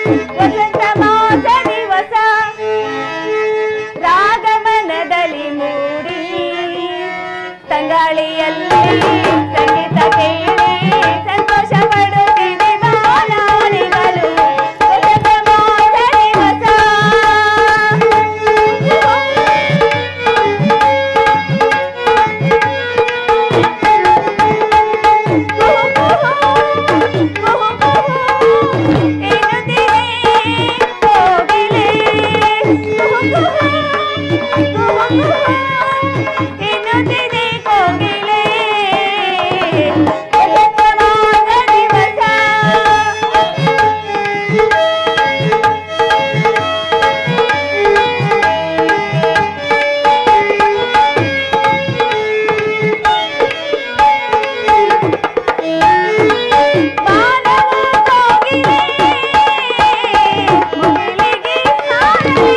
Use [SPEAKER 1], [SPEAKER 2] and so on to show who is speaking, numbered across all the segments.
[SPEAKER 1] ವಸಂತ ಮಾಸ ದಿವಸ ರಾಗಮನದಲ್ಲಿ ಮೂಡಿ ತಂಗಾಳಿಯಲ್ಲಿ ಸಂಗೀತ ಕೇಳಿ ಸಂತೋಷ ಪಡುತ್ತಿದೆ ಬಾಲಾಲಿಗಳು ವಸಂತ ಮಾಸ ದಿವಸ ಎನ್ನುತ್ತಿದೆ ಕೋಗಿಲೆ ವಸಂತಮಾಸ ದಿವಸ ಮಾನವ ಕೋಗಿಲೆ ಮುಗಿಲಿಗೆ ಹಾರಲಿ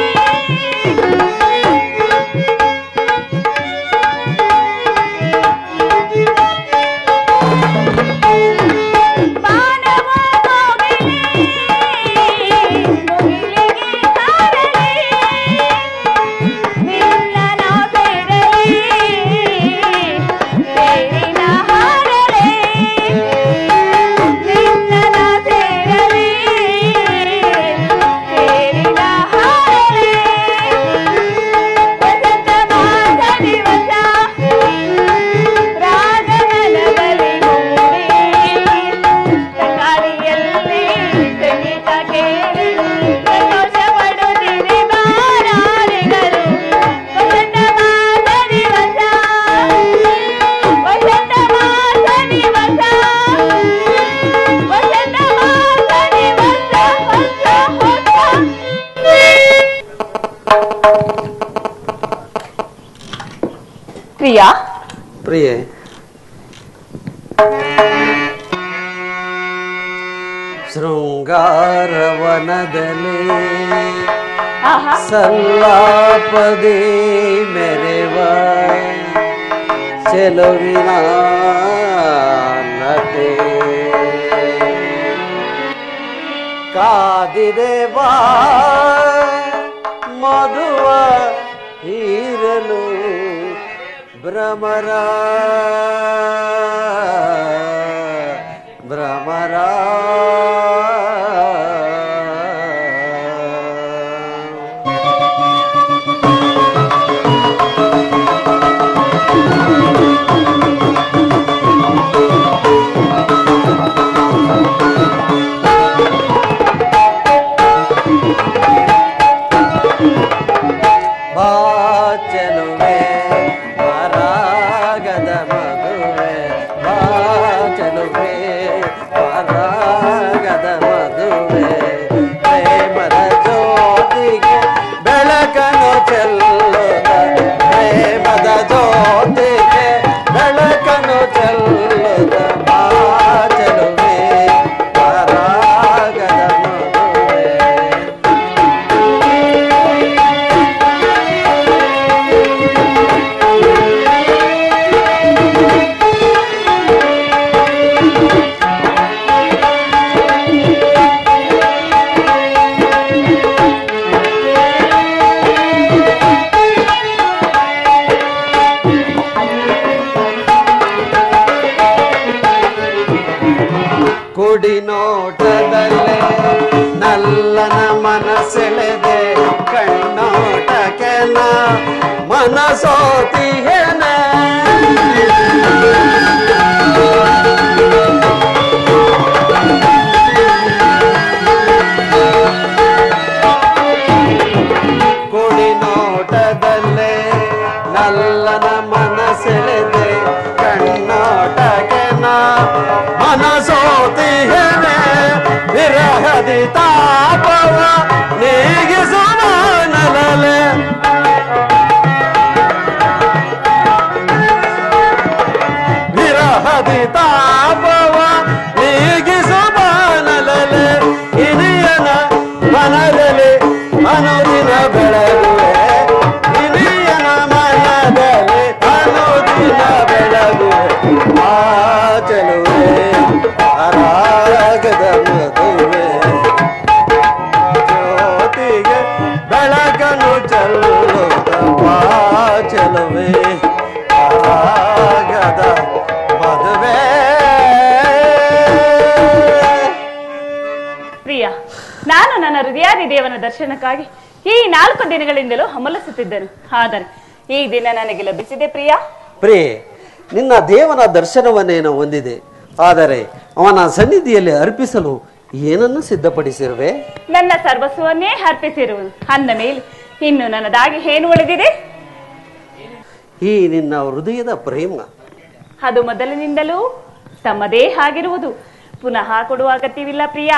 [SPEAKER 1] ಮಾನವ ಕೋಗಿಲೆ ಮುಗಿಲಿಗೆ ಹಾರಲಿ ನಿನ್ನನ ಸೇರಲಿ ಸೇರಿನ ಹಾರಲಿ ನಿನ್ನನ ಸೇರಲಿ ಸೇರಿನ ಹಾರಲಿ ವಸಂತ ಮಾಸ ದಿವಸ ರಾಗಮನದಲ್ಲಿ ಮೂಡಿ ತಂಗಾಳಿಯಲ್ಲಿ ಸಂಗೀತ ಕೇಳಿ ಸಂತೋಷ ಪಡುತ್ತಿದೆ ಬಾರಾರಿಗಳು ವಸಂತ ಮಾಸ ದಿವಸ ವಸಂತ ಮಾಸ ದಿವಸ ವಸಂತ ಮಾಸ ದಿವಸ ಹೊಸ ಹೊಸ ಪ್ರಿಯಾ
[SPEAKER 2] ಪ್ರಿಯೆ ಶೃಂಗಾರವನದಲ್ಲಿ
[SPEAKER 1] ಆಹಾ
[SPEAKER 2] ಸಲ್ಲಾಪದಿ ಮೆರೆವ ಚೆಲುವಿನ ನಟೆ ಕಾದಿದೆ ಬಾ ಮಧುವ ಹೀರಲು ಭ್ರಮರ ಭ್ರಮರ ಬಾ ಚೆಲುವೆ ಪರಾಗದ ಮದುವೆ ಬಾ ಚೆಲುವೆ ಪರಾಗದ ಮದುವೆ ಪ್ರೇಮದ ಜ್ಯೋತಿಗೆ ಬೆಳಕನ್ನು ಚೆಲ್ಲುತ್ತ ಪ್ರೇಮದ ಜ್ಯೋತಿಗೆ ಬೆಳಕನ್ನು ಚೆಲ್ಲುತ್ತ ಬಾ ಚೆಲುವೆ ಪರಾಗದ ಮದುವೆ ಕುಡಿ ನೋಟದಲ್ಲೇ ನಲ್ಲನ ಮನಸೆಳೆದೆ ಕಣ್ಣೋಟಕ್ಕೆ ನಾ ಮನಸೋತಿಯನ ಕುಡಿ ನೋಟದಲ್ಲೇ ನಲ್ಲನ ಮನಸೆಳೆದೆ ಕಣ್ಣೋಟಕ್ಕೆ ನಾ ಮನಸೋತಿಯನೆ ವಿರಹದಿ ತಾಪವ ನೀಗಿಸುವ ನಲಲೆ ವಿರಹದಿ ತಾಪವ ನೀಗಿಸುವ ನಲಲೆ ಹಿರಿಯನ ಮನದಲ್ಲಿ ಅನುದಿನ ಬೆಳಗುವೆ ಹಿರಿಯನ ಮನದಲ್ಲಿ ಅನುದಿನ ಬೆಳಗುವೆ ಆ ಚೆಲುವೆ ಅರಾಗದ ಮದುವೆ ಚೆಲುವೆ ರಾಗದ ಮದುವೆ
[SPEAKER 1] ಪ್ರಿಯ ನಾನು ನನ್ನ ಹೃದಯಾದಿ ದೇವನ ದರ್ಶನಕ್ಕಾಗಿ ಈ ನಾಲ್ಕು ದಿನಗಳಿಂದಲೂ ಹಮಲಿಸುತ್ತಿದ್ದನು ಆದರೆ ಈ ದಿನ ನನಗೆ ಲಭಿಸಿದೆ ಪ್ರಿಯ
[SPEAKER 2] ಪ್ರಿಯೆ ನಿನ್ನ ದೇವನ ದರ್ಶನವನ್ನೇನೋ ಹೊಂದಿದೆ ಆದರೆ ಅವನ ಸನ್ನಿಧಿಯಲ್ಲಿ ಅರ್ಪಿಸಲು ಏನನ್ನು ಸಿದ್ಧಪಡಿಸಿರುವೆ
[SPEAKER 1] ನನ್ನ ಸರ್ವಸ್ವವನ್ನೇ ಅರ್ಪಿಸಿರುವುದು ಅಂದ ಮೇಲೆ ಇನ್ನು ನನ್ನದಾಗಿ ಏನು ಉಳಿದಿದೆ
[SPEAKER 2] ಈ ನಿನ್ನ ಹೃದಯದ ಪ್ರೇಮ
[SPEAKER 1] ಅದು ಮೊದಲಿನಿಂದಲೂ ತಮ್ಮದೇ ಆಗಿರುವುದು ಪುನಃ ಕೊಡುವ ಅಗತ್ಯವಿಲ್ಲ ಪ್ರಿಯ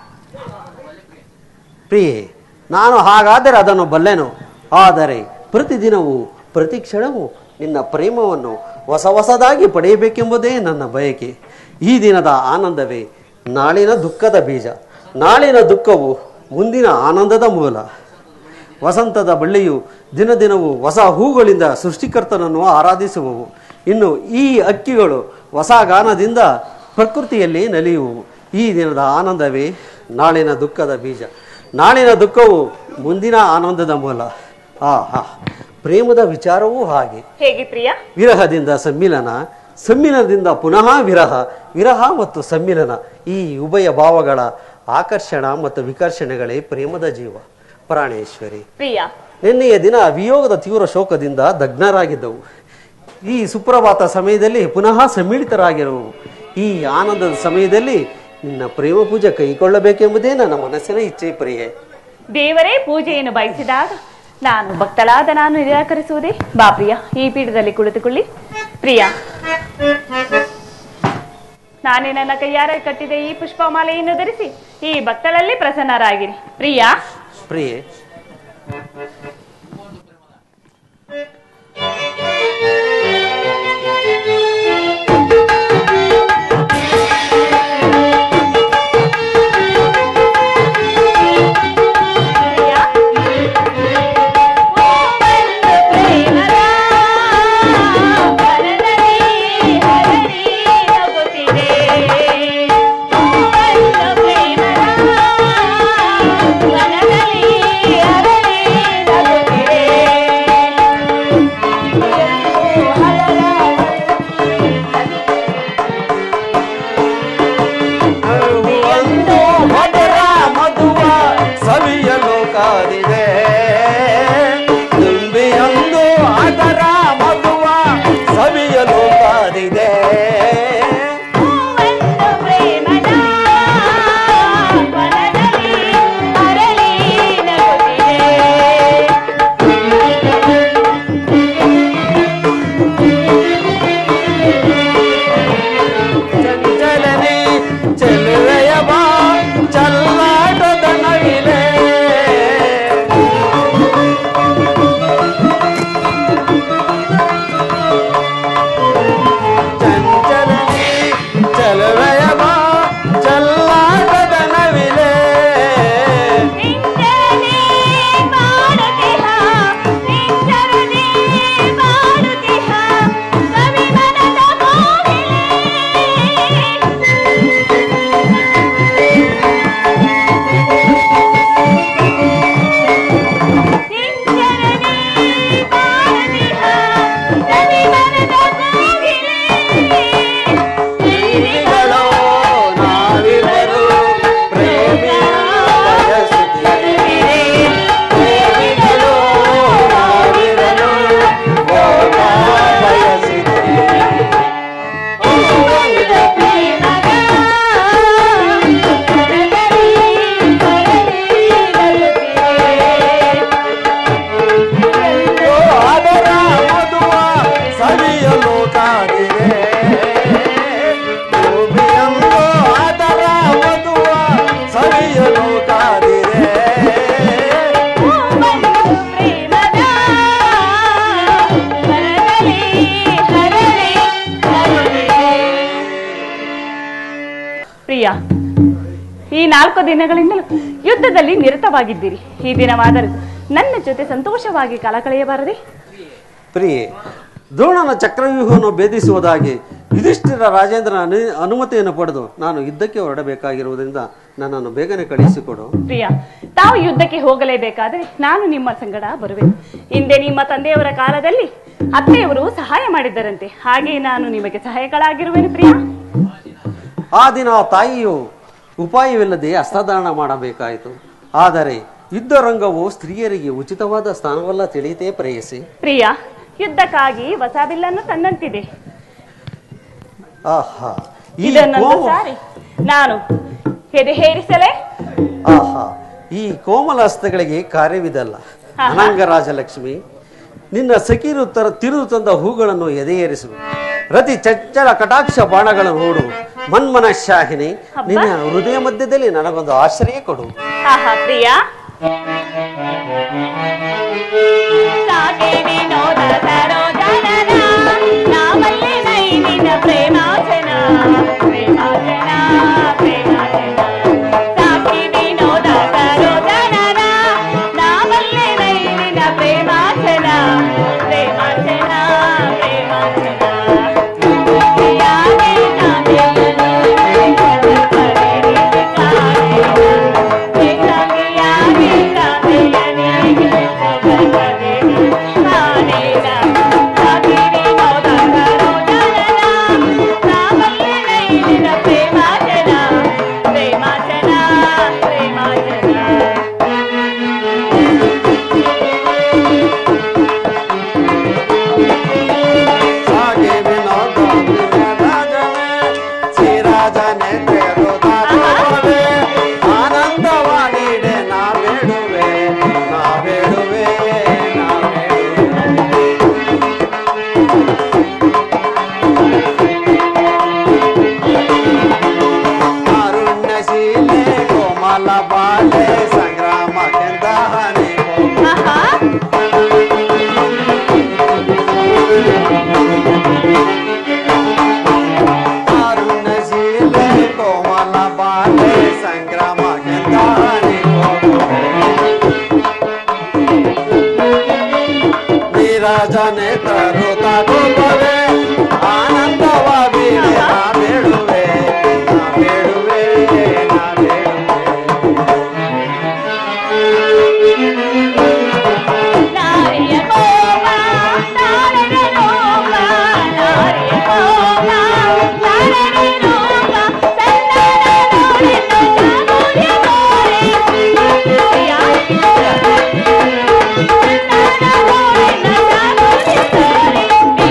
[SPEAKER 2] ಪ್ರಿಯೆ ನಾನು ಹಾಗಾದರೆ ಅದನ್ನು ಬಲ್ಲೆನು ಆದರೆ ಪ್ರತಿದಿನವೂ ಪ್ರತಿ ಕ್ಷಣವೂ ನಿನ್ನ ಪ್ರೇಮವನ್ನು ಹೊಸ ಹೊಸದಾಗಿ ಪಡೆಯಬೇಕೆಂಬುದೇ ನನ್ನ ಬಯಕೆ ಈ ದಿನದ ಆನಂದವೇ ನಾಳಿನ ದುಃಖದ ಬೀಜ ನಾಳಿನ ದುಃಖವು ಮುಂದಿನ ಆನಂದದ ಮೂಲ ವಸಂತದ ಬಳ್ಳಿಯು ದಿನ ದಿನವೂ ಹೊಸ ಹೂಗಳಿಂದ ಸೃಷ್ಟಿಕರ್ತನನ್ನು ಆರಾಧಿಸುವವು ಇನ್ನು ಈ ಅಕ್ಕಿಗಳು ಹೊಸ ಗಾನದಿಂದ ಪ್ರಕೃತಿಯಲ್ಲಿ ನಲಿಯುವವು ಈ ದಿನದ ಆನಂದವೇ ನಾಳಿನ ದುಃಖದ ಬೀಜ ನಾಳಿನ ದುಃಖವು ಮುಂದಿನ ಆನಂದದ ಮೂಲ ಆ ಹಾ ಪ್ರೇಮದ ವಿಚಾರವೂ ಹಾಗೆ
[SPEAKER 1] ಹೇಗೆ ಪ್ರಿಯ
[SPEAKER 2] ವಿರಹದಿಂದ ಸಮ್ಮಿಲನ ಸಮ್ಮಿಲನದಿಂದ ಪುನಃ ವಿರಹ ವಿರಹ ಮತ್ತು ಸಮ್ಮಿಲನ ಈ ಉಭಯ ಭಾವಗಳ ಆಕರ್ಷಣ ಮತ್ತು ವಿಕರ್ಷಣೆಗಳೇ ಪ್ರೇಮದ ಜೀವ ಪ್ರಾಣೇಶ್ವರಿ
[SPEAKER 1] ಪ್ರಿಯ
[SPEAKER 2] ನಿನ್ನೆಯ ದಿನ ವಿಯೋಗದ ತೀವ್ರ ಶೋಕದಿಂದ ದಗ್ನರಾಗಿದ್ದವು ಈ ಸುಪ್ರಭಾತ ಸಮಯದಲ್ಲಿ ಪುನಃ ಸಮ್ಮಿಳಿತರಾಗಿರುವು ಈ ಆನಂದದ ಸಮಯದಲ್ಲಿ ನಿನ್ನ ಪ್ರೇಮ ಪೂಜೆ ಕೈಗೊಳ್ಳಬೇಕೆಂಬುದೇ ನನ್ನ ಮನಸ್ಸಿನ ಇಚ್ಛೆ ಪ್ರಿಯೆ
[SPEAKER 1] ದೇವರೇ ಪೂಜೆಯನ್ನು ಬಯಸಿದಾಗ ನಾನು ಭಕ್ತಳಾದ ನಾನು ನಿರಾಕರಿಸುವುದೇ ಬಾ ಪ್ರಿಯ ಈ ಪೀಠದಲ್ಲಿ ಕುಳಿತುಕೊಳ್ಳಿ ಪ್ರಿಯ ನಾನೇ ನನ್ನ ಕೈಯಾರ ಕಟ್ಟಿದ ಈ ಪುಷ್ಪಮಾಲೆಯನ್ನು ಧರಿಸಿ ಈ ಭಕ್ತಳಲ್ಲಿ ಪ್ರಸನ್ನರಾಗಿರಿ ಪ್ರಿಯ
[SPEAKER 2] ಪ್ರಿಯೆ
[SPEAKER 1] ಪ್ರಿಯ ಓ ಬಂದು ಪ್ರೇಮದ ವನದಲ್ಲಿ ಹರಡಿ ನಗುತ್ತಿದೆ ಓ ಬಂದು ಪ್ರೇಮದ ವನದಲ್ಲಿ ಹರಡಿ ನಗುತ್ತಿದೆ ಎಂದು ಹಲರ
[SPEAKER 2] ಒಂದು ಮಧುರ ಮಧುವ ಸವಿಯಲು ಕಾದಿದೆ ತುಂಬಿಯೊಂದು ಅದರ ಮಧುವ ಸವಿಯಲು ಕಾದಿದೆ
[SPEAKER 1] ಒಂದು ಪ್ರೇಮದ ವನದಲ್ಲಿ ಅರಳಿ ನಗುತ್ತಿದೆ
[SPEAKER 2] ಚಂಚಲನೆ ಚೆಲುವೆಯ ಬಾ ಚಲ್ಲಾಟದ ನವಿಲೆ ಚಂಚಲನೆ ಚೆಲುವೆಯ ಬಾ ಚಲ್ಲಾಟದ ನವಿಲೆ
[SPEAKER 1] ನಿಂಚರನೆ ಮಾಡುತ್ತಿಹ ನಿಂಚರನೆ ಮಾಡುತ್ತಿಹ ಸವಿಮನದ ಕೋಗಿಲೆ ನಿಂಚರನೆ ಮಾಡುತ್ತಿಹ ಸವಿಮನದ ಕೋಗಿಲೆ
[SPEAKER 2] ಪ್ರೇಮಿಗಳು ನಾವಿಬ್ಬರು ಪ್ರೇಮಿಯ ಬಯಸುತ್ತೀರಿ ಪ್ರೇಮಿಗಳು ನಾವಿರಲು ಲೋಕ ಬಯಸಿದ್ದೀರಿ ಓ ಅದರ ಮಧುವ ಸವಿಯಲು ಕಾದಿದೆ ಭೂಮಿಯಂದು ಅದರ ಮಧುವ ಸವಿಯಲು ಕಾದಿದೆ
[SPEAKER 1] ಪ್ರಿಯ ಈ ನಾಲ್ಕು ದಿನಗಳಿಂದಲೂ ಯುದ್ಧದಲ್ಲಿ ನಿರತವಾಗಿದ್ದೀರಿ ಈ ದಿನವಾದರೂ ನನ್ನ ಜೊತೆ ಸಂತೋಷವಾಗಿ ಕಾಲ ಕಳೆಯಬಾರದೆ
[SPEAKER 2] ಪ್ರಿಯೆ ದ್ರೋಣನ ಚಕ್ರವ್ಯೂಹವನ್ನು ಭೇದಿಸುವುದಾಗಿ ಯುಧಿಷ್ಠಿರ ರಾಜೇಂದ್ರನ ಅನು- ಅನುಮತಿಯನ್ನು ಪಡೆದು ನಾನು ಯುದ್ಧಕ್ಕೆ ಹೊರಡಬೇಕಾಗಿರುವುದರಿಂದ ನನ್ನನ್ನು ಬೇಗನೆ ಕಳುಹಿಸಿಕೊಡು
[SPEAKER 1] ಪ್ರಿಯ ತಾವು ಯುದ್ಧಕ್ಕೆ ಹೋಗಲೇಬೇಕಾದರೆ ನಾನು ನಿಮ್ಮ ಸಂಗಡ ಬರುವೆ ಹಿಂದೆ ನಿಮ್ಮ ತಂದೆಯವರ ಕಾಲದಲ್ಲಿ ಅತ್ತೆಯವರು ಸಹಾಯ ಮಾಡಿದ್ದರಂತೆ ಹಾಗೆ ನಾನು ನಿಮಗೆ ಸಹಾಯಗಳಾಗಿರುವೆನು ಪ್ರಿಯ
[SPEAKER 2] ಆ ದಿನ ಆ ತಾಯಿಯು ಉಪಾಯವಿಲ್ಲದೆ ಹಸ್ತಧಾರಣ ಮಾಡಬೇಕಾಯಿತು ಆದರೆ ಯುದ್ಧ ರಂಗವು ಸ್ತ್ರೀಯರಿಗೆ ಉಚಿತವಾದ ಸ್ಥಾನವಲ್ಲ ತಿಳಿಯದೇ ಪ್ರೇಯಸಿ
[SPEAKER 1] ಪ್ರಿಯ ಯುದ್ಧಕ್ಕಾಗಿ ಹೊಸ ಬಿಲ್ಲನ್ನು ತಂದಂತಿದೆ
[SPEAKER 2] ಆಹಾ ಈ
[SPEAKER 1] ಇದನ್ನೊಂದು
[SPEAKER 2] ಕೋಮ-
[SPEAKER 1] ಸಾರಿ ನಾನು ಎದೆ ಹೇರಿಸಲೇ
[SPEAKER 2] ಆಹಾ ಈ ಕೋಮಲ ಹಸ್ತಗಳಿಗೆ ಕಾರ್ಯವಿದಲ್ಲ
[SPEAKER 1] ಆಹಾ.
[SPEAKER 2] ಅನಂಗ ರಾಜಲಕ್ಷ್ಮಿ ನಿನ್ನ ಸಖೀರು ತರ ತಿರುದು ತಂದ ಹೂಗಳನ್ನು ಎದೆಯೇರಿಸು ರತಿ ಚಚ್ಚಲ ಕಟಾಕ್ಷ ಬಾಣಗಳನ್ನು ಹೂಡು ಮನ್ಮನ ಶಾಹಿನಿ ನಿನ್ನ ಹೃದಯ ಮಧ್ಯದಲ್ಲಿ ನನಗೊಂದು ಆಶ್ರಯ ಕೊಡು
[SPEAKER 1] ಆಹಾ ಪ್ರಿಯ ಸಾಗೆ ವಿನೋದ ಸರೋಜನನ, ನಾವಲ್ಲಿ ನೈನಿನ ಪ್ರೇಮಾರ್ಚನ, ಪ್ರೇಮಾರ್ಚನ, ಪ್ರೇಮಾರ್ಚನ. ಸಾಕ್ಷಿ ವಿನೋದ ಸರೋಜನನ, ನಾವಲ್ಲಿ ನೈನಿನ ಪ್ರೇಮಾರ್ಚನ, ಪ್ರೇಮಾರ್ಚನ, ಪ್ರೇಮಾರ್ಚನ. ಪ್ರಿಯಾನೇ ನಾವೆಲ್ಲರೂ
[SPEAKER 2] ಸಾಗೆ ವಿನೋದ ರಾಜನೇ, ಶ್ರೀರಾಜನೇ ತೆರೆದಾಡುವೆ. ಆನಂದವ ನೀಡೆ ನಾ ಬೇಡುವೆ ನಾ ಬೇಡುವೆ ನಾ ಬೇಡುವೆ ಕಾರುಣ್ಯಶೀಲೆ ಕೋಮಲ ಬಾಲೆ ಸಂಗ್ರಾಮ ಕೆಂದಹನೆ
[SPEAKER 1] ಆಹಾ
[SPEAKER 2] ಕಾರುಣ್ಯಶೀಲೆ ಕೋಮಲ ಬಾಲೆ ಸಂಗ್ರಾಮ ಕೆಂದಹನೆ ನೀರಾಜನೆ ತರುತ್ತ ಗೋಪವೇ ಆನಂದವ ಬೀಳೆ ನಾ ಬೇಡುವೆ ನಾ ಬೇಡುವೆ ನಾ ಬೇಡುವೆ
[SPEAKER 1] ನಾರಿಯ ಕೋಪ ನಾರನ ರೂಪ ನಾರಿಯ ಕೋಪ ನಾರನ ರೂಪ ಸಣ್ಣನ ನೋಡೆನ್ನು ಜಾಗೂರ್ಯ ಕೋರೆ ಪ್ರಿಯ ಸಣ್ಣನ ನೋಡೆನ್ನು ಜಾಗೂರ್ಯ ಕೋರೆ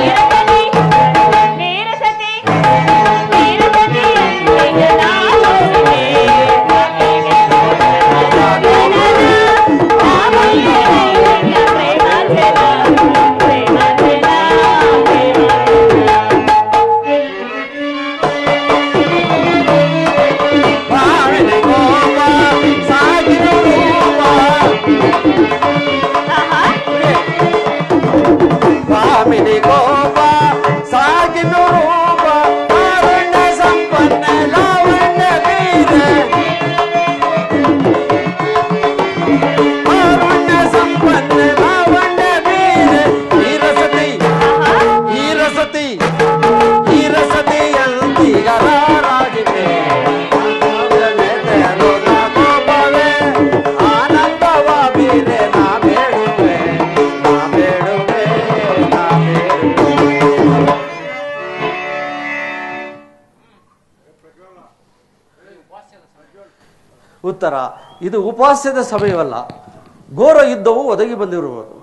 [SPEAKER 1] ವೀರಸತಿ ವೀರಸತಿ ವೀರಸತಿ ಅಂತೆಯ ನಾಮೋದಿಗೆ
[SPEAKER 2] ಭಾವನೆ ಕೋಪ ಸಾಗಿನ ರೂಪ ಭಾಮಿನಿ ಕೋಪ ಸಾಗಿನ ರೂಪ ಕಾರುಣ್ಯ ಸಂಪನ್ನ ಲಾವಣ್ಯ ಬೀರೆ ಕಾರುಣ್ಯ ಸಂಪನ್ನ ಲಾವಣ್ಯ ಬೀರೆ ಈರಸತಿ ಈರಸತಿ ಈರಸತಿ ಅಂತಿಗರಾಗಿವೆ ಕೋಪವೇ ಆನಂದವ ಬೀರೆ ನಾ ಬೇಡುವೆ ನಾ ಬೇಡುವೆ ನಾ ಬೇಡುವೆ ಉತ್ತರ ಇದು ಉಪಾಸ್ಯದ ಸಮಯವಲ್ಲ ಘೋರ ಯುದ್ಧವು ಒದಗಿ ಬಂದಿರುವುದು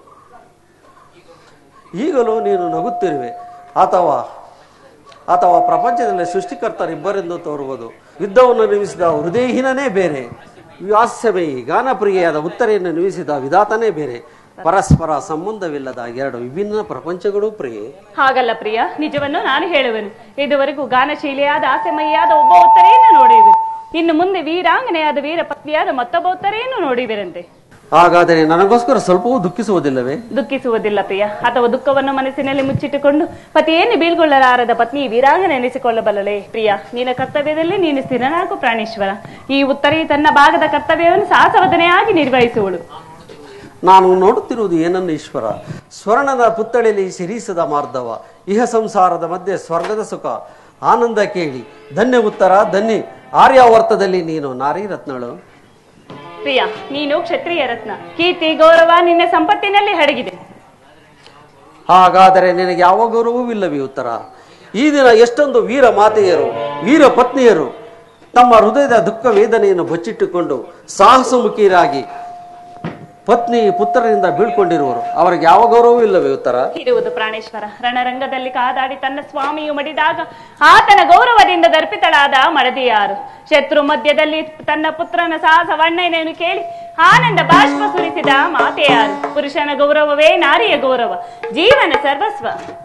[SPEAKER 2] ಈಗಲೂ ನೀನು ನಗುತ್ತಿರುವೆ ಅಥವಾ ಅಥವಾ ಪ್ರಪಂಚದಲ್ಲಿ ಸೃಷ್ಟಿಕರ್ತರಿಬ್ಬರೆಂದು ತೋರುವುದು ಯುದ್ಧವನ್ನು ನಿರ್ಮಿಸಿದ ಹೃದಯಹೀನನೇ ಬೇರೆ ವ್ಯಾಸ್ಯಮಯಿ ಗಾನಪ್ರಿಯೆಯಾದ ಉತ್ತರೆಯನ್ನು ನಿರ್ಮಿಸಿದ ವಿಧಾತನೇ ಬೇರೆ ಪರಸ್ಪರ ಸಂಬಂಧವಿಲ್ಲದ ಎರಡು ವಿಭಿನ್ನ ಪ್ರಪಂಚಗಳು ಪ್ರಿಯೆ
[SPEAKER 1] ಹಾಗಲ್ಲ ಪ್ರಿಯ ನಿಜವನ್ನು ನಾನು ಹೇಳುವೆನು ಇದುವರೆಗೂ ಗಾನಶೀಲಿಯಾದ ಆಸೆಮಯ್ಯಾದ ಒಬ್ಬ ಉತ್ತರೆಯನ್ನು ನೋಡಿವೆ ಇನ್ನು ಮುಂದೆ ವೀರಾಂಗನೆಯಾದ ವೀರ ಪತ್ನಿಯಾದ ಮತ್ತೊಬ್ಬ ಉತ್ತರೆಯನ್ನು ನೋಡಿವಿರಂತೆ
[SPEAKER 2] ಹಾಗಾದರೆ ನನಗೋಸ್ಕರ ಸ್ವಲ್ಪವೂ ದುಃಖಿಸುವುದಿಲ್ಲವೇ
[SPEAKER 1] ದುಃಖಿಸುವುದಿಲ್ಲ ಪ್ರಿಯ ಅಥವಾ ದುಃಖವನ್ನು ಮನಸ್ಸಿನಲ್ಲಿ ಮುಚ್ಚಿಟ್ಟುಕೊಂಡು ಪತಿಯನ್ನು ಬೀಳ್ಗೊಳ್ಳಲಾರದ ಪತ್ನಿ ವೀರಾಂಗನೆ ಎನಿಸಿಕೊಳ್ಳಬಲ್ಲಲೇ ಪ್ರಿಯ ನಿನ್ನ ಕರ್ತವ್ಯದಲ್ಲಿ ನೀನು ಸ್ಥಿರನಾಗು ಪ್ರಾಣೇಶ್ವರ ಈ ಉತ್ತರಿ ತನ್ನ ಭಾಗದ ಕರ್ತವ್ಯವನ್ನು ಸಾಹಸವದನೆಯಾಗಿ ನಿರ್ವಹಿಸುವಳು
[SPEAKER 2] ನಾನು ನೋಡುತ್ತಿರುವುದು ಏನನ್ನು ಈಶ್ವರ ಸ್ವರ್ಣದ ಪುತ್ತಳಿಲಿ ಶಿರೀಸದ ಮಾರ್ಧವ ಇಹ ಸಂಸಾರದ ಮಧ್ಯೆ ಸ್ವರ್ಗದ ಸುಖ ಆನಂದ ಕೇಳಿ ಧನ್ಯ ಉತ್ತರ ಧನ್ಯ ಆರ್ಯಾವರ್ತದಲ್ಲಿ ನೀನು ನಾರಿ ರತ್ನಳು
[SPEAKER 1] ಪ್ರಿಯ ನೀನು ಕ್ಷತ್ರಿಯ ರತ್ನ ಕೀರ್ತಿ ಗೌರವ ನಿನ್ನ ಸಂಪತ್ತಿನಲ್ಲಿ ಅಡಗಿದೆ
[SPEAKER 2] ಹಾಗಾದರೆ ನಿನಗೆ ಯಾವ ಗೌರವವಿಲ್ಲವೇ ಉತ್ತರ ಈ ದಿನ ಎಷ್ಟೊಂದು ವೀರ ಮಾತೆಯರು ವೀರ ಪತ್ನಿಯರು ತಮ್ಮ ಹೃದಯದ ದುಃಖ ವೇದನೆಯನ್ನು ಬಚ್ಚಿಟ್ಟುಕೊಂಡು ಸಾಹಸಮುಖಿಯರಾಗಿ ಪತ್ನಿ ಪುತ್ರರಿಂದ ಬೀಳ್ಕೊಂಡಿರುವರು ಅವರಿಗೆ ಯಾವ ಗೌರವವಿಲ್ಲವೇ ಉತ್ತರ
[SPEAKER 1] ಇರುವುದು ಪ್ರಾಣೇಶ್ವರ ರಣರಂಗದಲ್ಲಿ ಕಾದಾಡಿ ತನ್ನ ಸ್ವಾಮಿಯು ಮಡಿದಾಗ ಆತನ ಗೌರವದಿಂದ ದರ್ಪಿತಳಾದ ಮಡದಿಯಾರು ಶತ್ರು ಮಧ್ಯದಲ್ಲಿ ತನ್ನ ಪುತ್ರನ ಸಾಹಸ ವರ್ಣನೆಯನ್ನು ಕೇಳಿ ಆನಂದ ಬಾಷ್ಪ ಸುರಿಸಿದ ಮಾತೆಯಾರು ಪುರುಷನ ಗೌರವವೇ ನಾರಿಯ ಗೌರವ ಜೀವನ ಸರ್ವಸ್ವ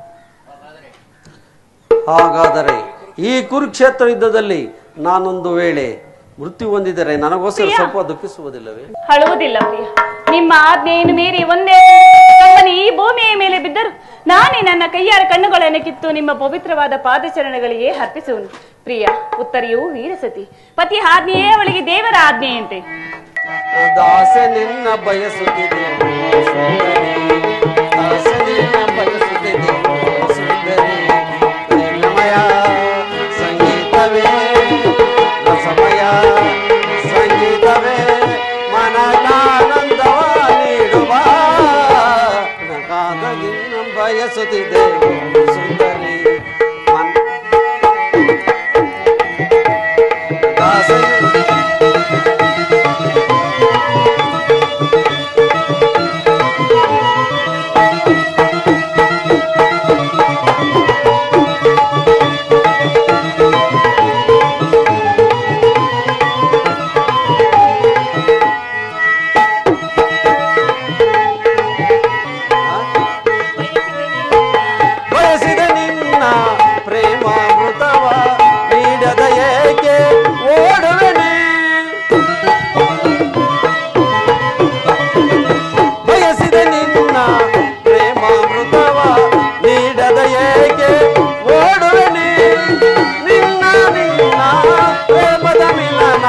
[SPEAKER 2] ಹಾಗಾದರೆ ಈ ಕುರುಕ್ಷೇತ್ರ ಯುದ್ಧದಲ್ಲಿ ನಾನೊಂದು ವೇಳೆ ಮೃತ್ಯು ಹೊಂದಿದರೆ ನನಗೋಸ್ಕರ
[SPEAKER 1] ಪ್ರಿಯ.
[SPEAKER 2] ಸ್ವಲ್ಪ ದುಃಖಿಸುವುದಿಲ್ಲವೇ
[SPEAKER 1] ಅಳುವುದಿಲ್ಲ ಪ್ರಿಯ ನಿಮ್ಮ ಆಜ್ಞೆಯನ್ನು ಮೀರಿ ಒಂದೇ ಕಂಬನಿ ಈ ಭೂಮಿಯ ಮೇಲೆ ಬಿದ್ದರು ನಾನೇ ನನ್ನ ಕೈಯಾರ ಕಣ್ಣುಗಳನ್ನು ಕಿತ್ತು ನಿಮ್ಮ ಪವಿತ್ರವಾದ ಪಾದಚರಣಗಳಿಗೆ ಅರ್ಪಿಸುವನು ಪ್ರಿಯ ಉತ್ತರಿಯು ವೀರಸತಿ ಪತಿ ಆಜ್ಞೆಯೇ ಅವಳಿಗೆ ದೇವರ ಆಜ್ಞೆಯಂತೆ
[SPEAKER 2] ದಾಸೆ ನಿನ್ನ ಬಯಸುತ್ತಿದೆ ಸುಂದರಿ. ದಾಸೆ ನಿನ್ನ ಬಯಸುತ್ತಿದೆ ಸುಂದರಿ. ಪ್ರೇಮಮಯ ಸಂಗೀತವೇ ರಸಮಯ ಸಂಗೀತವೇ ಮನಗಾನಂದವ ನೀಡುವ ನಗಾದ ನಿನ್ನ ಬಯಸುತ್ತಿದೆ ಸುಂದರಿ ಮನ್ ದಾಸೆ ಬಯಸಿದ ನಿನ್ನ ಪ್ರೇಮಾಮೃತವ ನೀಡದ ಏಕೆ ಓಡುವೆನೆ ಬಯಸಿದ ನಿನ್ನ ಪ್ರೇಮಾಮೃತವ ನೀಡದ ಏಕೆ ಓಡುವೆನೆ ನಿನ್ನ ನಿನ್ನ ಪ್ರೇಮದ ಮಿಲನ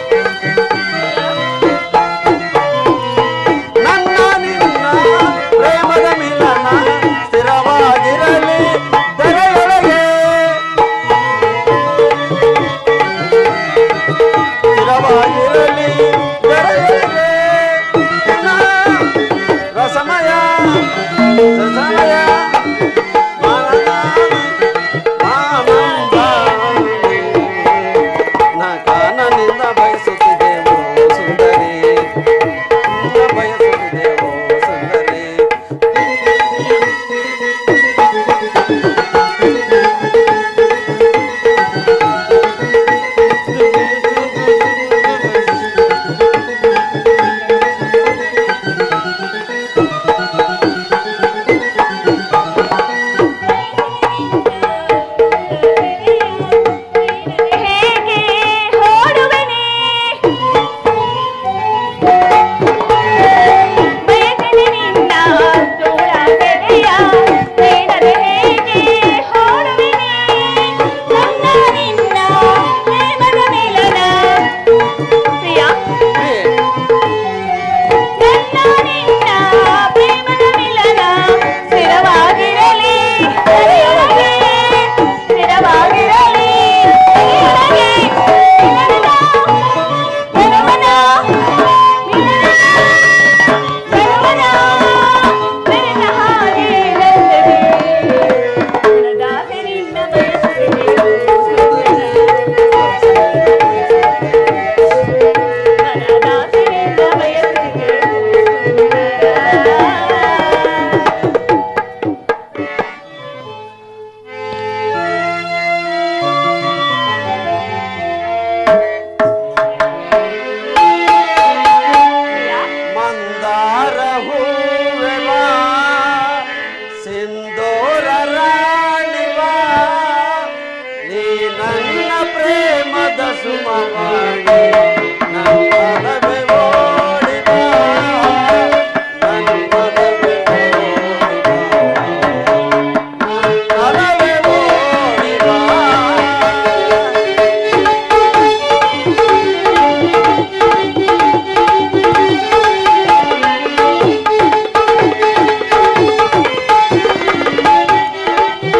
[SPEAKER 2] ನನ್ನ ನಿನ್ನ ಪ್ರೇಮದ ಮಿಲನ ಸ್ಥಿರವಾಗಿರಲಿ ದರೆಯೊಳಗೆ ಸ್ಥಿರವಾಗಿರಲಿ ದರೆಯೊಳಗೆ ನಿನ್ನ ರಸಮಯ ರಸಮಯ ಮಾನದ ಆನಂದ ನಕಾನನಿಂದ ಬಯಸುತ್ತಿದ್ದೆವು ಸುಂದರಿ ನಿನ್ನ ಬಯಸುತ್ತಿದ್ದೆವು ಸುಂದರಿ
[SPEAKER 1] ಹೇಗೆ ಓಡುವೆನೆ ಬಯಸಿದೆ ನಿನ್ನ ತೋಳ ಬೆಲೆಯ ಬೇಡದೆ ಹೇಗೆ ಓಡುವೆನೆ ನನ್ನ ನಿನ್ನ ಪ್ರೇಮದ ಮಿಲನ ಪ್ರಿಯ ನನ್ನ ನಿನ್ನ ಪ್ರೇಮದ ಮಿಲನ ಸ್ಥಿರವಾಗಿರಲಿ ಸರಿಯೊಳಗೆ ಸ್ಥಿರವಾಗಿರಲಿ ಸರಿಯೊಳಗೆ ನಿನನ ನೆನವನ ನೆನವನ ನೆನೆದ ಹಾಗೆ ನಂದದೆ ದಾಸರಿಂದ ದಾಸರಿಂದ ಬಯಸಿದೆ
[SPEAKER 2] ಮಂದಾರ ಹೂವೆವ ಸಿಂಧೂರ ರಾಣಿವ ನೀ ನನ್ನ ಪ್ರೇಮದ ಸುಮವಾಣಿ ನನ್ನೊಲವೇ ಓಡಿ ಬಾ, ನನ್ನೊಲವೇ ಓಡಿ ಬಾ, ನನ್ನೊಲವೇ ಓಡಿ ಬಾ.
[SPEAKER 1] ಪ್ರಿಯ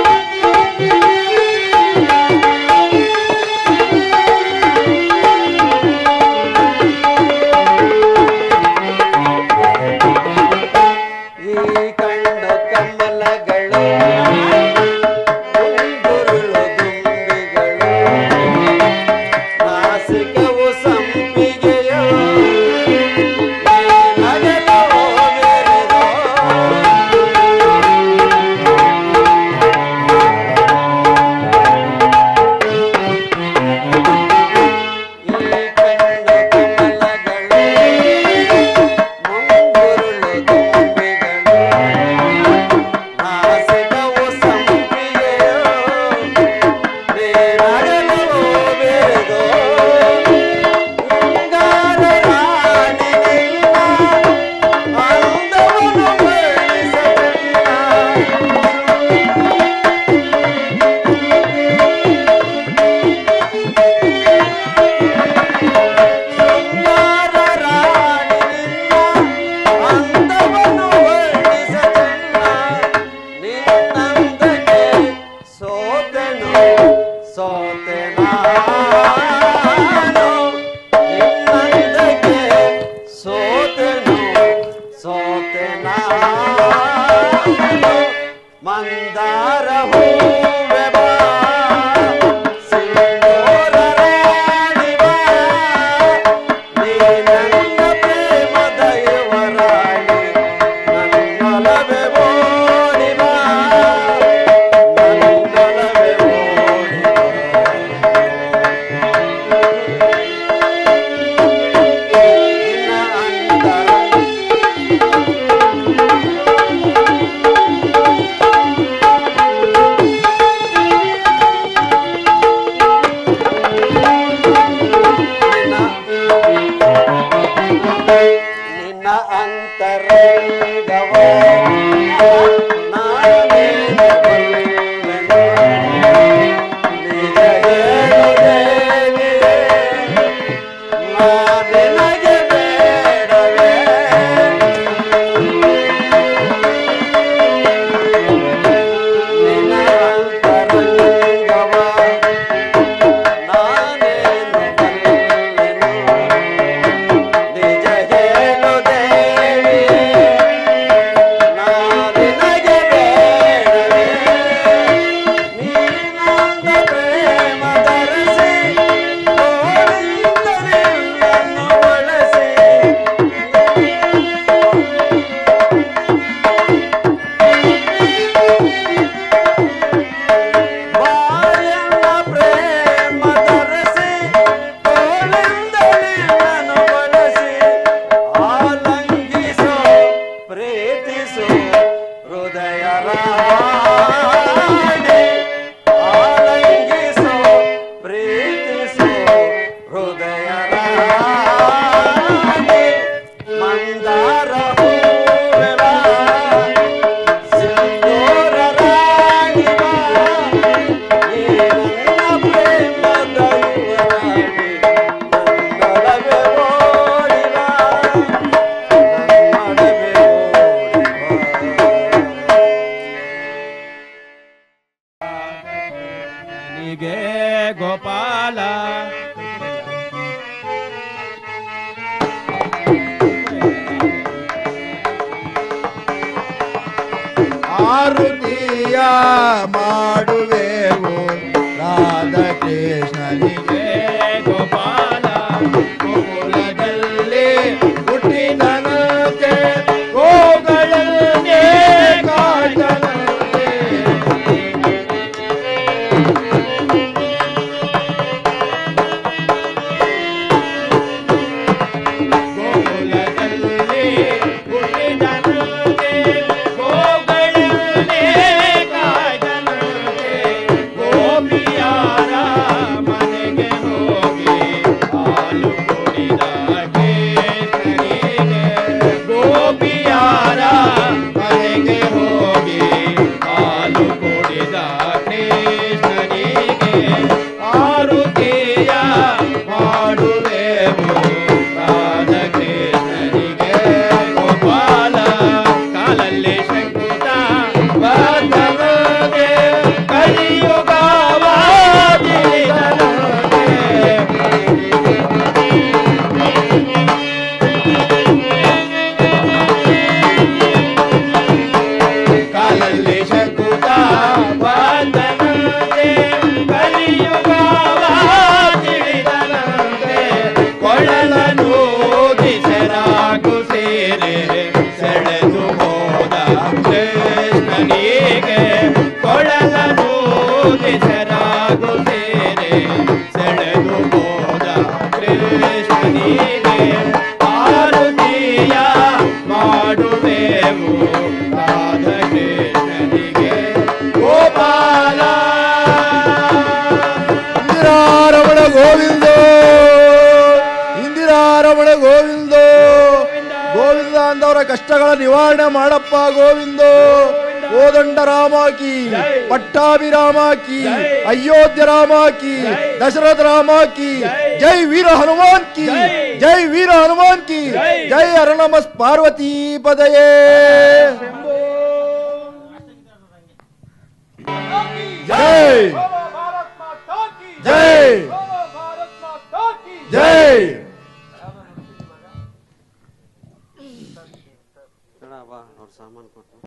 [SPEAKER 2] ನಿನ್ನ ಅಂತರಂಗವ ನಾನೇನು ಬಲ್ಲೆನು? ನಿಜ ಹೇಳು ದೇವಿಯೇ, ನಾ ನಿನಗೆ ಬೇಡವೇ ನಿನ್ನ ಅಂತರಂಗವ ನಾನೇನು ಬಲ್ಲೆನು? ನಿಜ ಹೇಳು ದೇವಿಯೇ, ನಾ ನಿನಗೆ ಬೇಡವೇ? ನೀನೊಂದ ಪ್ರೇಮ ಧರಿಸಿ, ಗೋವಿಂದನಿಲ್ಲನ್ನು ಬಳಸಿ ಬಾಯನ್ನ ಪ್ರೇಮ ಧರಿಸಿ ತೋಳಿಂದಲಿಲ್ಲನು ಬಳಸಿ ಆಲಂಗಿಸೋ ಪ್ರೀತಿಸು ಹೃದಯ ರಾಣಿ ಆಲಂಗಿಸೋ ಪ್ರೀತಿಸು ಹೃದಯ ರಾಣಿ ಮಂದಾರ ಹೂವೆ ಬಾ, ಸಿಂಧೂರ ರಾಣಿ ಬಾ, ನೀ ನನ್ನ ಪ್ರೇಮದ ಯುವರಾಣಿ, ನನ್ನೊಳಗೆ ಓಡಿ ಬಾ, ನನ್ನೊಳಗೆ ಓಡಿ ಬಾ.
[SPEAKER 3] ನಿಗೆ ಗೋಪಾಲ
[SPEAKER 4] ಆರುತಿಯ ಮಾಡುವೆವು ರಾಧಕೃಷ್ಣನಿಗೆ
[SPEAKER 3] ನಿಗೆ ಗೋಪಾಲ
[SPEAKER 4] ಗೋಕುಲದಲ್ಲಿ ಹುಟ್ಟಿದನಂತೆ ಗೋಗಳನ್ನೇ ಕಾಯ್ದನಂತೆ
[SPEAKER 3] ಗೋಕುಲದಲ್ಲಿ ಹುಟ್ಟಿದನಂತೆ ಗೋಗಳನ್ನೇ ಕಾಯ್ದನಂತೆ ಗೋಪಿಯಾರ ಮನೆಗೆ ಹೋಗಿ ಹಾಲು ಕುಡಿದ ಕೇಸರಿಗೆ ಗೋಪಿಯಾರ ಮನೆಗೆ ಹೋಗಿ ಹಾಲು ಕುಡಿದ ಕೃಷ್ಣನಿಗೆ ಆರುತಿಯ ಮಾಡುವೆವು ರಾಧಕೃಷ್ಣನಿಗೆ ಗೋಪಾಲ ಕಾಲಲ್ಲಿ ಶಂಕುತ ಬರ್ತವಗೆ ಕಾಲಲ್ಲಿ ಶಂಕುತ ಬಂದನಂತೆ ಕಲಿಯುಗವಾದಿಳಿದನಂತೆ ಕೊಳಲನು ದಿಸರಾಗು ಸೇರೆ ಸೆಳೆದು ಹೋದ ಕೃಷ್ಣನಿಗೆ ಕೊಳಲನು ದಿಸರಾಗು ಸೇರೆ ಸೆಳೆದು ಹೋದ ಕೃಷ್ಣನಿಗೆ ಆರುತಿಯ ಮಾಡುವೆವು ರಾಧಕೃಷ್ಣನಿಗೆ ಗೋಪಾಲ
[SPEAKER 4] ಇಂದಿರಾರಮಣ ಗೋವಿಂದ ಇಂದಿರಾರಮಣ ಗೋವಿಂದ ಗೋವಿಂದ ಅಂದವರ ಕಷ್ಟಗಳ ನಿವಾರಣೆ ಮಾಡಪ್ಪ ಗೋವಿಂದ ಕೋದಂಡ ರಾಮಾಕಿ ಪಟ್ಟಾಭಿರಾಮಾಕಿ ಅಯೋಧ್ಯ ರಾಮಾಕಿ ದಶರಥ ರಾಮಾಕಿ ಜೈ ವೀರ ಹನುಮಾನ್ ಕಿ ಜೈ ವೀರ ಹನುಮಾನ್ ಕಿ ಜೈ ಅರಣಮ ಪಾರ್ವತಿ ಪದಯೇ ಜೈ ಜೈ ಜೈ
[SPEAKER 2] ಬೇಡ ಬಾ ಅವ್ರ ಸಾಮಾನು ಕೊಟ್ಟು